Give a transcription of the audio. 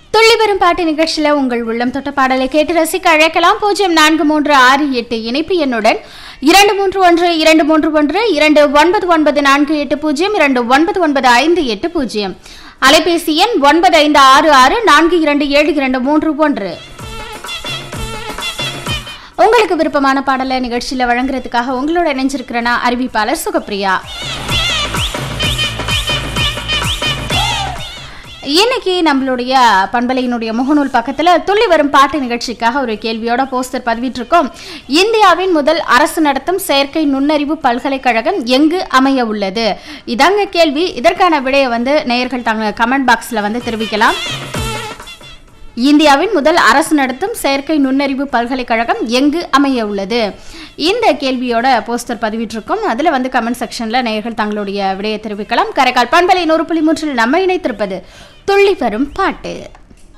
துள்ளி வரும் பாட்டு நிகழ்ச்சியில் உங்கள் உள்ளம் தொட்ட பாடலை கேட்டு ரசிக்க அழைக்கலாம் பூஜ்ஜியம் நான்கு மூன்று ஆறு எட்டு இணைப்பு எண்ணுடன் இரண்டு மூன்று ஒன்று இரண்டு மூன்று ஒன்று இரண்டு ஒன்பது ஒன்பது நான்கு எட்டு பூஜ்ஜியம் இரண்டு ஒன்பது ஒன்பது ஐந்து எட்டு பூஜ்ஜியம் அலைபேசி எண் ஒன்பது ஐந்து ஆறு ஆறு நான்கு இரண்டு ஏழு இரண்டு மூன்று ஒன்று உங்களுக்கு விருப்பமான பாடலை நிகழ்ச்சியில் வழங்குறதுக்காக உங்களோட இணைஞ்சிருக்கிறனா அறிவிப்பாளர் சுகப்பிரியா இன்னைக்கு நம்மளுடைய பண்பலையினுடைய முகநூல் பக்கத்துல துள்ளி வரும் பாட்டு நிகழ்ச்சிக்காக ஒரு கேள்வியோட போஸ்டர் பதிவிட்டிருக்கோம் இந்தியாவின் முதல் அரசு நடத்தும் செயற்கை நுண்ணறிவு பல்கலைக்கழகம் எங்கு அமைய உள்ளது இதாங்க கேள்வி இதற்கான விடையை வந்து நேயர்கள் தாங்க கமெண்ட் பாக்ஸ்ல வந்து தெரிவிக்கலாம் இந்தியாவின் முதல் அரசு நடத்தும் செயற்கை நுண்ணறிவு பல்கலைக்கழகம் எங்கு அமைய உள்ளது இந்த கேள்வியோட போஸ்டர் பதிவிட்டிருக்கோம் அதில் வந்து கமெண்ட் செக்ஷனில் நேயர்கள் தங்களுடைய விடையை தெரிவிக்கலாம் கரைக்கால் பண்பலை நூறு புள்ளி மூன்றில் நம்ம இணைத்திருப்பது துள்ளி வரும் பாட்டு